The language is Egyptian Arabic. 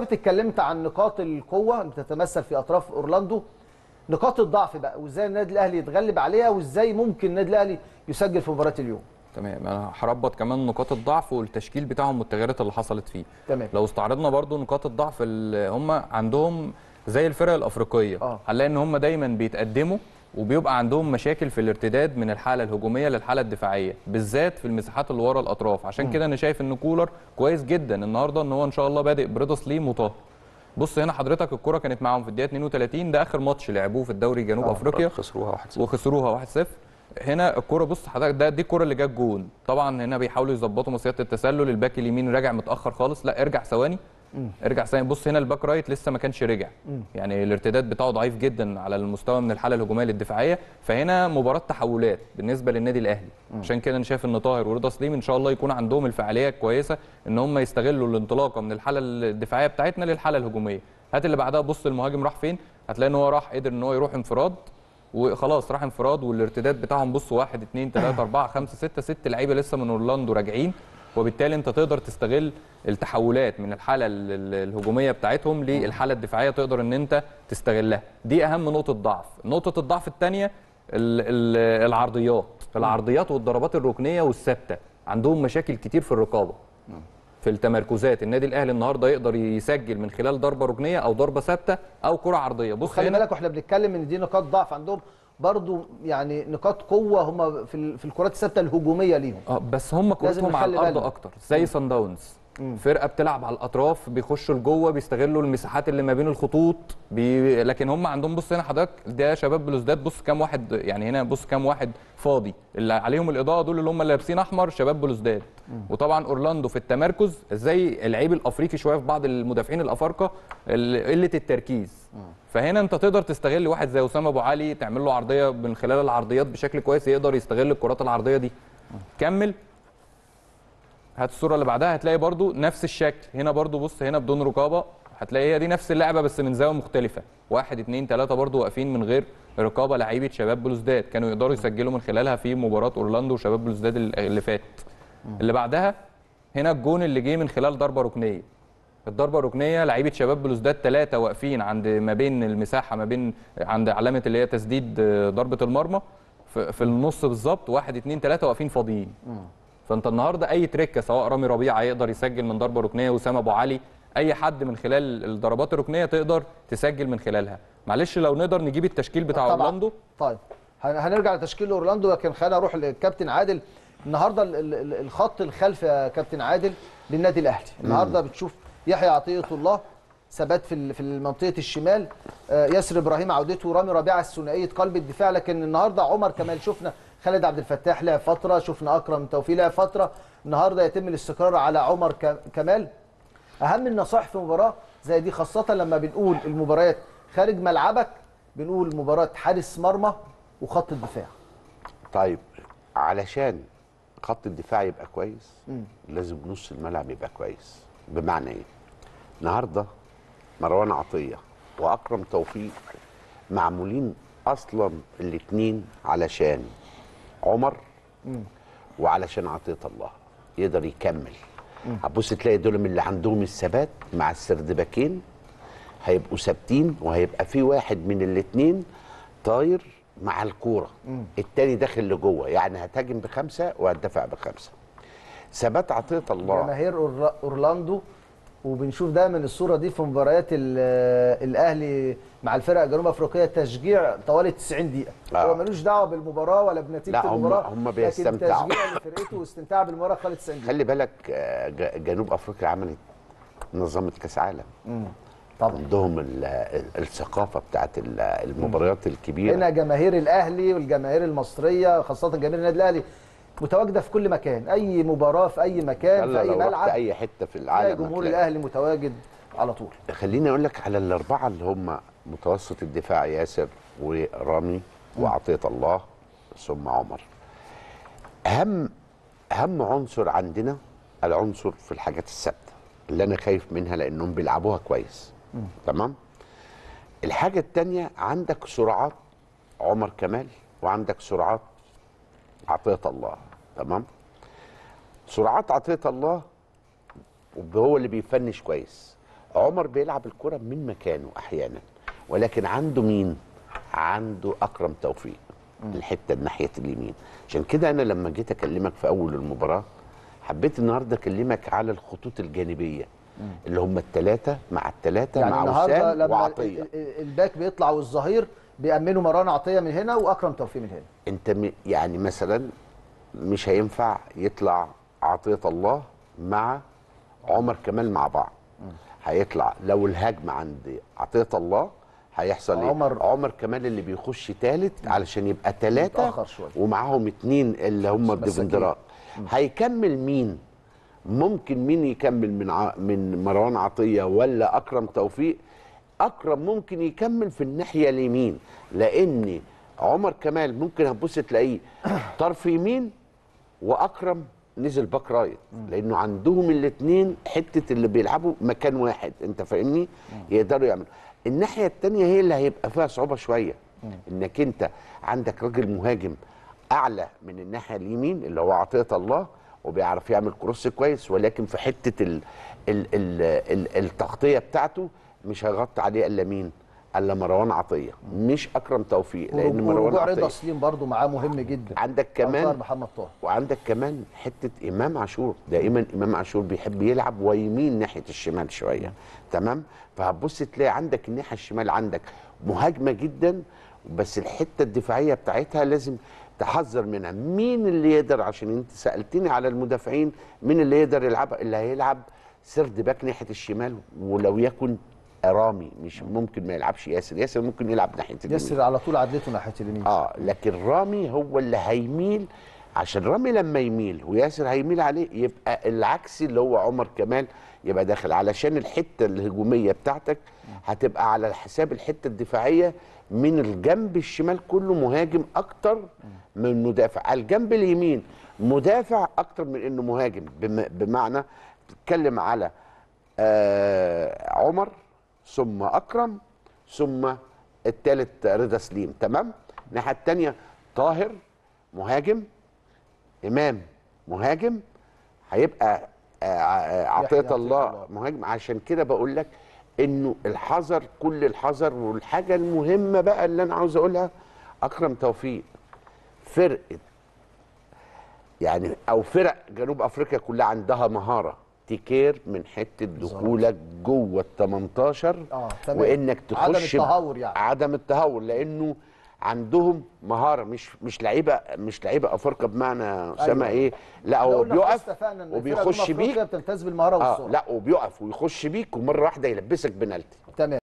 اتكلمت عن نقاط القوه اللي بتتمثل في اطراف اورلاندو نقاط الضعف بقى وازاي النادي الاهلي يتغلب عليها وازاي ممكن النادي الاهلي يسجل في مباراه اليوم تمام انا هربط كمان نقاط الضعف والتشكيل بتاعهم والتغييرات اللي حصلت فيه تمام لو استعرضنا برضو نقاط الضعف اللي هم عندهم زي الفرق الافريقيه آه. هنلاقي ان هم دايما بيتقدموا وبيبقى عندهم مشاكل في الارتداد من الحاله الهجوميه للحاله الدفاعيه بالذات في المساحات اللي ورا الاطراف عشان كده انا شايف ان كولر كويس جدا النهارده ان هو ان شاء الله بادئ برضا سليم وطاهر بص هنا حضرتك الكره كانت معاهم في الدقيقه 32 ده اخر ماتش لعبوه في الدوري جنوب آه. افريقيا خسروها 1-0 وخسروها 1-0 هنا الكرة بص حضرتك ده دي الكرة اللي جت جون طبعا هنا بيحاولوا يظبطوا مسيرة التسلل الباك اليمين راجع متأخر خالص لا ارجع ثواني ارجع ثواني بص هنا الباك رايت لسه ما كانش رجع يعني الارتداد بتاعه ضعيف جدا على المستوى من الحالة الهجومية للدفاعية فهنا مباراة تحولات بالنسبة للنادي الأهلي عشان كده انا شايف ان طاهر ورضا سليم ان شاء الله يكون عندهم الفعالية الكويسة ان هم يستغلوا الانطلاقة من الحالة الدفاعية بتاعتنا للحالة الهجومية هات اللي بعدها بص المهاجم راح فين هتلاقي ان هو راح قدر ان هو يروح انفراد وخلاص راح انفراد والارتداد بتاعهم بص 1 2 3 4 5 6 6 لعيبه لسه من اورلاندو راجعين وبالتالي انت تقدر تستغل التحولات من الحاله ال- ال- الهجوميه بتاعتهم للحاله الدفاعيه تقدر ان انت تستغلها دي اهم نقطه ضعف نقطه الضعف الثانيه العرضيات العرضيات والضربات الركنيه والثابته عندهم مشاكل كتير في الرقابه في التمركزات النادي الاهلي النهارده يقدر يسجل من خلال ضربه ركنيه او ضربه ثابته او كره عرضيه بص خلي هنا بالك واحنا بنتكلم ان دي نقاط ضعف عندهم برضو يعني نقاط قوه هم في ال- في الكرات الثابته الهجوميه ليهم اه بس هم لازم كورتهم على نخلي الارض بالنا. اكتر زي سان داونز فرقه بتلعب على الاطراف بيخشوا لجوه بيستغلوا المساحات اللي ما بين الخطوط بي... لكن هم عندهم بص هنا حضرتك ده شباب بلوزداد بص كام واحد يعني هنا بص كام واحد فاضي اللي عليهم الاضاءه دول اللي هم اللي لابسين احمر شباب بلوزداد وطبعا اورلاندو في التمركز زي العيب الافريقي شويه في بعض المدافعين الافارقه ال- قله التركيز فهنا انت تقدر تستغل واحد زي اسامه ابو علي تعمل له عرضيه من خلال العرضيات بشكل كويس يقدر يستغل الكرات العرضيه دي كمل هات الصوره اللي بعدها هتلاقي برضو نفس الشكل هنا برضو بص هنا بدون رقابه هتلاقي هي دي نفس اللعبه بس من زاويه مختلفه واحد اتنين تلاته برضو واقفين من غير رقابه لعيبه شباب بلوزداد كانوا يقدروا يسجلوا من خلالها في مباراه اورلاندو وشباب بلوزداد اللي فات اللي بعدها هنا الجون اللي جه من خلال ضربه ركنيه الضربه الركنيه لعيبه شباب بلوزداد ثلاثه واقفين عند ما بين المساحه ما بين عند علامه اللي هي تسديد آه، ضربه المرمى في في النص بالظبط واحد اتنين تلاته واقفين فاضيين فانت النهارده اي تريكه سواء رامي ربيعه يقدر يسجل من ضربه ركنيه وسام ابو علي اي حد من خلال الضربات الركنيه تقدر تسجل من خلالها معلش لو نقدر نجيب التشكيل بتاع طبعاً. اورلاندو طيب هن- هنرجع لتشكيل اورلاندو لكن خلينا اروح للكابتن عادل النهارده ال- ال- ال- الخط الخلفي يا كابتن عادل للنادي الاهلي النهارده بتشوف يحيى عطيه الله ثبات في ال- في منطقه الشمال آه، ياسر ابراهيم عودته رامي ربيعه الثنائيه قلب الدفاع لكن النهارده عمر كمال شفنا خالد عبد الفتاح لعب فتره شفنا اكرم توفيق لعب فتره النهارده يتم الاستقرار على عمر ك- كمال اهم النصائح في مباراه زي دي خاصه لما بنقول المباريات خارج ملعبك بنقول مباراه حارس مرمى وخط الدفاع طيب علشان خط الدفاع يبقى كويس لازم نص الملعب يبقى كويس بمعنى ايه النهارده مروان عطيه واكرم توفيق معمولين اصلا الاثنين علشان عمر وعلشان عطيه الله يقدر يكمل هتبص تلاقي دول من اللي عندهم الثبات مع السردباكين هيبقوا ثابتين وهيبقى في واحد من الاثنين طاير مع الكوره التاني داخل لجوه يعني هتهاجم بخمسه وهتدافع بخمسه ثبات عطيه الله جماهير أور- اورلاندو وبنشوف دايما الصوره دي في مباريات ال- الاهلي مع الفرق جنوب افريقيا تشجيع طوالي 90 دقيقه آه. هو ملوش دعوه بالمباراه ولا بنتيجه لا، هم- المباراه هم لكن بيستمتعوا. تشجيع لفرقته واستمتاع بالمباراه خلال 90 دقيقه خلي بالك آه، ج- جنوب افريقيا عملت نظمت كاس عالم طبعا عندهم ال- ال- الثقافه بتاعت ال- المباريات الكبيره هنا جماهير الاهلي والجماهير المصريه خاصه جماهير النادي الاهلي متواجده في كل مكان اي مباراه في اي مكان في يلا اي لو رحت ملعب اي حته في تلاقي العالم جمهور هتلاقي. الاهلي متواجد على طول خليني اقول لك على الاربعه اللي هم متوسط الدفاع ياسر ورامي وعطيه الله ثم عمر اهم اهم عنصر عندنا العنصر في الحاجات الثابته اللي انا خايف منها لانهم بيلعبوها كويس تمام الحاجه الثانيه عندك سرعات عمر كمال وعندك سرعات عطيه الله تمام سرعات عطيه الله هو اللي بيفنش كويس عمر بيلعب الكره من مكانه احيانا ولكن عنده مين عنده اكرم توفيق الحته ناحيه اليمين عشان كده انا لما جيت اكلمك في اول المباراه حبيت النهارده اكلمك على الخطوط الجانبيه اللي هم الثلاثه مع الثلاثه يعني مع النهارده وسام لما وعطيه ال- ال- الباك بيطلع والظهير بيأمنوا مروان عطيه من هنا واكرم توفيق من هنا انت م- يعني مثلا مش هينفع يطلع عطيه الله مع عمر كمال مع بعض هيطلع لو الهجمه عند عطيه الله هيحصل ايه عمر- عمر كمال اللي بيخش ثالث علشان يبقى ثلاثه متأخر شوية. ومعاهم اتنين اللي هم مساكين. الديفندرات هيكمل مين ممكن مين يكمل من ع... من مروان عطيه ولا اكرم توفيق اكرم ممكن يكمل في الناحيه اليمين لان عمر كمال ممكن هتبص تلاقيه طرف يمين واكرم نزل باك رايت لانه عندهم الاثنين حته اللي بيلعبوا مكان واحد انت فاهمني يقدروا يعملوا الناحيه الثانيه هي اللي هيبقى فيها صعوبه شويه انك انت عندك راجل مهاجم اعلى من الناحيه اليمين اللي هو عطيه الله وبيعرف يعمل كروس كويس ولكن في حته ال ال ال ال التغطيه بتاعته مش هيغطي عليه الا مين؟ الا مروان عطيه مش اكرم توفيق لان مروان ورجوع عطيه رضا سليم برضو معاه مهم جدا عندك أو طاهر كمان محمد طاهر وعندك كمان حته امام عاشور دائما امام عاشور بيحب يلعب ويميل ناحيه الشمال شويه تمام فهتبص تلاقي عندك الناحيه الشمال عندك مهاجمه جدا بس الحته الدفاعيه بتاعتها لازم تحذر منها مين اللي يقدر عشان انت سالتني على المدافعين مين اللي يقدر يلعب اللي هيلعب سرد باك ناحيه الشمال ولو يكن رامي مش ممكن ما يلعبش ياسر ياسر ممكن يلعب ناحيه اليمين ياسر على طول عدلته ناحيه اليمين اه لكن رامي هو اللي هيميل عشان رامي لما يميل وياسر هيميل عليه يبقى العكس اللي هو عمر كمال يبقى داخل علشان الحته الهجوميه بتاعتك هتبقى على حساب الحته الدفاعيه من الجنب الشمال كله مهاجم اكتر من مدافع على الجنب اليمين مدافع اكتر من انه مهاجم بم- بمعنى بتتكلم على آه عمر ثم اكرم ثم الثالث رضا سليم تمام الناحيه الثانيه طاهر مهاجم امام مهاجم هيبقى آه، آه، عطيه عطية الله الله. مهاجم عشان كده بقول لك انه الحذر كل الحذر والحاجه المهمه بقى اللي انا عاوز اقولها اكرم توفيق فرقه يعني او فرق جنوب افريقيا كلها عندها مهاره تكير من حته دخولك جوه ال 18 آه، تمام. وانك عدم تخش التهور يعني. عدم التهور لانه عندهم مهاره مش مش لعيبه مش لعيبه افارقه بمعنى اسامه أيوة. ايه لا إحنا هو قلنا خلاص بيقف اتفقنا إن فرق وبيخش جنوب أفريقيا بيك بتمتاز بالمهاره اه والسرعه لا وبيقف ويخش بيك ومره واحده يلبسك بنالتي تمام